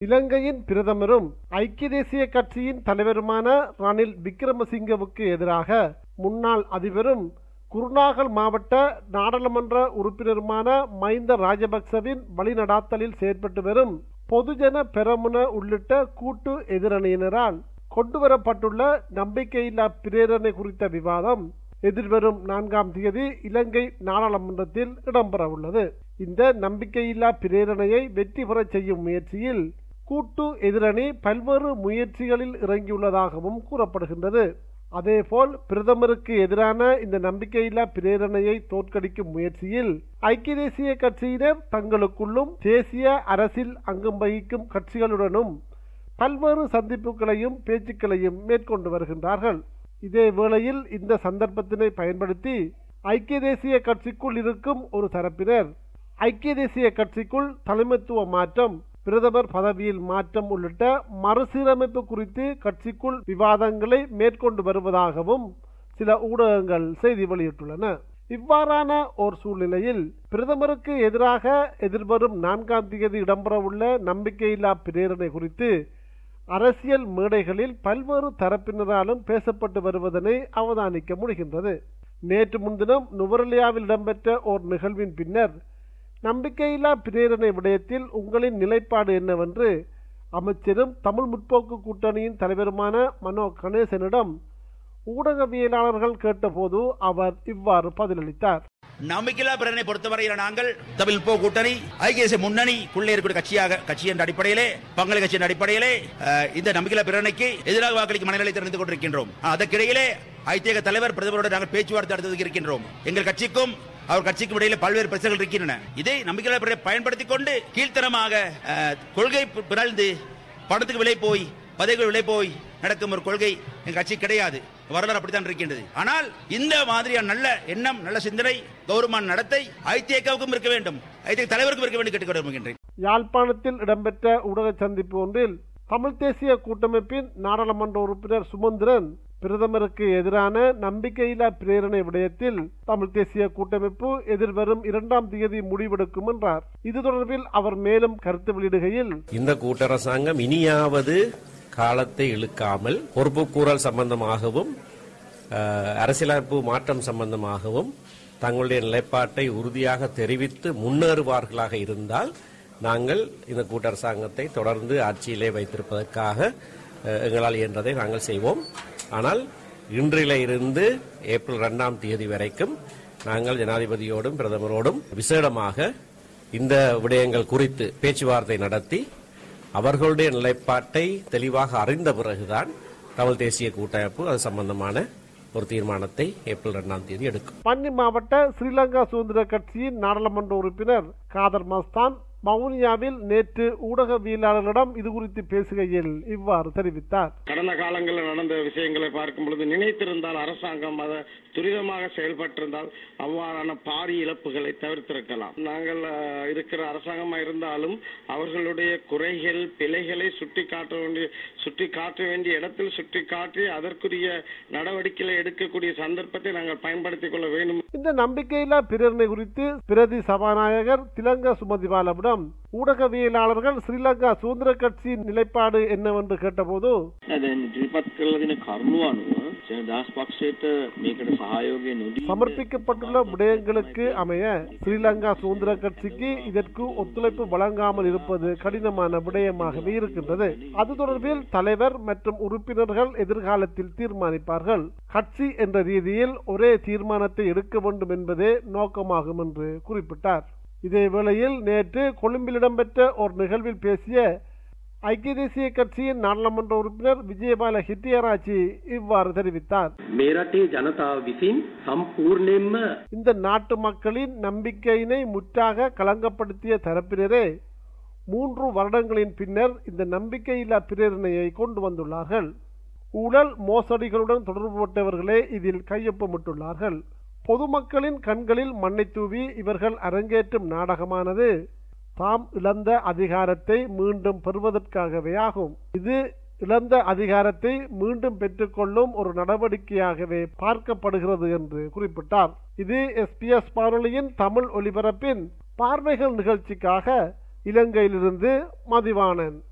இலங்கையின் பிரதமரும் ஐக்கிய தேசிய கட்சியின் தலைவருமான ரணில் விக்ரமசிங்கவுக்கு எதிராக முன்னாள் அதிபரும் குருநாகல் மாவட்ட நாடாளுமன்ற உறுப்பினருமான மைந்த ராஜபக்சவின் வழிநடாத்தலில் செயற்பட்டு வரும் பொதுஜன பெரமுன உள்ளிட்ட கூட்டு எதிரணியினரால் கொண்டுவரப்பட்டுள்ள நம்பிக்கையில்லா பிரேரணை குறித்த விவாதம் எதிர்வரும் நான்காம் தேதி இலங்கை நாடாளுமன்றத்தில் இடம்பெற உள்ளது இந்த நம்பிக்கையில்லா பிரேரணையை வெற்றி பெறச் செய்யும் முயற்சியில் கூட்டு எதிரணி பல்வேறு முயற்சிகளில் இறங்கியுள்ளதாகவும் கூறப்படுகின்றது அதேபோல் பிரதமருக்கு எதிரான இந்த நம்பிக்கையில்லா பிரேரணையை தோற்கடிக்கும் முயற்சியில் ஐக்கிய தேசிய கட்சியினர் தங்களுக்குள்ளும் தேசிய அரசில் அங்கம் வகிக்கும் கட்சிகளுடனும் பல்வேறு சந்திப்புகளையும் பேச்சுக்களையும் மேற்கொண்டு வருகின்றார்கள் இதே வேளையில் இந்த சந்தர்ப்பத்தினை பயன்படுத்தி ஐக்கிய தேசிய கட்சிக்குள் இருக்கும் ஒரு தரப்பினர் ஐக்கிய தேசிய கட்சிக்குள் தலைமைத்துவ மாற்றம் பிரதமர் பதவியில் மாற்றம் உள்ளிட்ட மறுசீரமைப்பு குறித்து கட்சிக்குள் விவாதங்களை மேற்கொண்டு வருவதாகவும் சில ஊடகங்கள் செய்தி வெளியிட்டுள்ளன இவ்வாறான ஓர் சூழ்நிலையில் பிரதமருக்கு எதிராக எதிர்வரும் நான்காம் தேதி இடம்பெறவுள்ள நம்பிக்கையில்லா பிரேரணை குறித்து அரசியல் மேடைகளில் பல்வேறு தரப்பினராலும் பேசப்பட்டு வருவதனை அவதானிக்க முடிகின்றது நேற்று முன்தினம் நுவரலியாவில் இடம்பெற்ற ஓர் நிகழ்வின் பின்னர் நம்பிக்கையில்லா பிரேரணை விடயத்தில் உங்களின் நிலைப்பாடு என்னவென்று அமைச்சரும் தமிழ் முற்போக்கு கூட்டணியின் தலைவருமான மனோ கணேசனிடம் ஊடகவியலாளர்கள் கேட்டபோது அவர் இவ்வாறு பதிலளித்தார் நம்பிக்கையில்லா பிரச்சனை பொறுத்தவரையில் நாங்கள் தமிழ் போ கூட்டணி ஐக்கிய தேசிய முன்னணிக்குள்ளே இருக்கிற கட்சியாக கட்சி என்ற அடிப்படையிலே பங்களிப்பு கட்சியின் அடிப்படையிலே அஹ், இந்த நம்பிக்கையில்லா பிரச்சனைக்கு எதிராக வாக்களிக்கும் மனநிலை தெரிந்து கொண்டிருக்கின்றோம் அதற்கிடையிலே ஐத்தியக தலைவர் பிரதமரோடு நாங்கள் பேச்சுவார்த்தை நடத்தி இருக்கின்றோம் எங்கள் கட்சிக்கும் அவர் கட்சிக்கும் இடையில பல்வேறு பிரச்சனைகள் இருக்கின்றன இதை நம்பிக்கையில்லா பிரச்சனை பயன்படுத்திக் கொண்டு கீழ்த்தரமாக அஹ், கொள்கை பிறழ்ந்து பணத்துக்கு விலை போய் பதவிகள் விலை போய் நடக்கும் ஒரு கொள்கை எங்க கட்சி கிடையாது வரலாறு அப்படித்தான் இருக்கின்றது ஆனால் இந்த மாதிரியான நல்ல எண்ணம் நல்ல சிந்தனை கௌரவமான நடத்தை ஐத்தியக்காவுக்கும் இருக்க வேண்டும் ஐத்திய தலைவருக்கும் இருக்க வேண்டும் கேட்டுக்கொள்ள விரும்புகின்றேன் யாழ்ப்பாணத்தில் இடம்பெற்ற ஊடக சந்திப்பு ஒன்றில் தமிழ் தேசிய கூட்டமைப்பின் நாடாளுமன்ற உறுப்பினர் சுமந்திரன் பிரதமருக்கு எதிரான நம்பிக்கையில்லா பிரேரணை விடயத்தில் தமிழ் தேசிய கூட்டமைப்பு எதிர்வரும் இரண்டாம் தேதி முடிவெடுக்கும் என்றார் இது தொடர்பில் அவர் மேலும் கருத்து வெளியிடுகையில் இந்த கூட்டரசாங்கம் இனியாவது காலத்தை இழுக்காமல் பொறுப்புக்கூறல் சம்பந்தமாகவும் அஹ், அரசியலமைப்பு மாற்றம் சம்பந்தமாகவும் தங்களுடைய நிலைப்பாட்டை உறுதியாக தெரிவித்து முன்னேறுவார்களாக இருந்தால் நாங்கள் இந்த கூட்டரசாங்கத்தை தொடர்ந்து ஆட்சியிலே வைத்திருப்பதற்காக அஹ், எங்களால் இயன்றதை நாங்கள் செய்வோம் ஆனால் இன்றில இருந்து ஏப்ரல் இரண்டாம் தேதி வரைக்கும் நாங்கள் ஜனாதிபதியோடும் பிரதமரோடும் விசேடமாக இந்த விடயங்கள் குறித்து பேச்சுவார்த்தை நடத்தி அவர்களுடைய நிலைப்பாட்டை தெளிவாக அறிந்த பிறகுதான் தமிழ் தேசிய கூட்டமைப்பு அது சம்பந்தமான ஒரு தீர்மானத்தை ஏப்ரல் இரண்டாம் தேதி எடுக்கும் பன்னி மாவட்ட ஸ்ரீலங்கா சுதந்திர கட்சியின் நாடாளுமன்ற உறுப்பினர் காதர் மஸ்தான் மவுனியாவில் நேற்று ஊடகவியலாளர்களிடம் இது குறித்து பேசுகையில் இவ்வாறு தெரிவித்தார் கடந்த காலங்களில் நடந்த விஷயங்களை பார்க்கும் பொழுது நினைத்திருந்தால் அரசாங்கம் அதை துரிதமாக செயல்பட்டிருந்தால் அவ்வாறான பாரி இழப்புகளை தவிர்த்திருக்கலாம் நாங்கள் அஹ், இருக்கிற அரசாங்கமா இருந்தாலும் அவர்களுடைய குறைகள் பிழைகளை சுட்டி காட்ட வேண்டிய சுட்டி காட்ட வேண்டிய இடத்தில் சுட்டி காட்டி அதற்குரிய நடவடிக்கைகளை எடுக்கக்கூடிய சந்தர்ப்பத்தை நாங்கள் பயன்படுத்திக் கொள்ள வேண்டும் இந்த நம்பிக்கையில்லா பிரேரணை குறித்து பிரதி சபாநாயகர் திலங்க சுமதிபாலவிடம் ஊடகவியலாளர்கள் ஸ்ரீலங்கா சுதந்திர கட்சியின் நிலைப்பாடு என்னவென்று கேட்டபோது දැන් ඉදිරිපත් කරලා දෙන කරුණු අනුව ජනදාස් පක්ෂයට මේකට සහයෝගය නොදී சமர்ப்பிக்கப்பட்டுள்ள விடயங்களுக்கு அமைய ஸ்ரீலங்கா சுதந்திர கட்சிக்கு இதற்கு ஒத்துழைப்பு வழங்காமல் இருப்பது கடினமான விடயமாகவே இருக்கின்றது அது தொடர்பில் தலைவர் மற்றும் உறுப்பினர்கள் எதிர்காலத்தில் தீர்மானிப்பார்கள் கட்சி என்ற ரீதியில் ஒரே தீர்மானத்தை எடுக்க வேண்டும் என்பதே நோக்கமாகும் என்று குறிப்பிட்டார் இதே வேளையில் நேற்று கொழும்பில் இடம்பெற்ற ஒரு நிகழ்வில் பேசிய ஐக்கிய தேசிய கட்சியின் நாடாளுமன்ற உறுப்பினர் விஜயபால ஹிட்டியராச்சி இவ்வாறு தெரிவித்தார் මේ රටේ ජනතාව විසින් සම්පූර්ණයෙන්ම இந்த நாட்டு மக்களின் நம்பிக்கையினை முற்றாக களங்கப்படுத்திய தரப்பினரே மூன்று வருடங்களின் பின்னர் இந்த நம்பிக்கையில்லா பிரேரணையை கொண்டு வந்துள்ளார்கள் ஊழல் மோசடிகளுடன் தொடர்புபட்டவர்களே இதில் கையொப்பமிட்டுள்ளார்கள் பொதுமக்களின் கண்களில் மண்ணை தூவி இவர்கள் அரங்கேற்றும் நாடகமானது தாம் இழந்த அதிகாரத்தை மீண்டும் பெறுவதற்காகவே ஆகும் இது இழந்த அதிகாரத்தை மீண்டும் பெற்றுக்கொள்ளும் ஒரு நடவடிக்கையாகவே பார்க்கப்படுகிறது என்று குறிப்பிட்டார் இது எஸ்பிஎஸ் வானொலியின் தமிழ் ஒலிபரப்பின் பார்வைகள் நிகழ்ச்சிக்காக இலங்கையிலிருந்து மதிவாணன்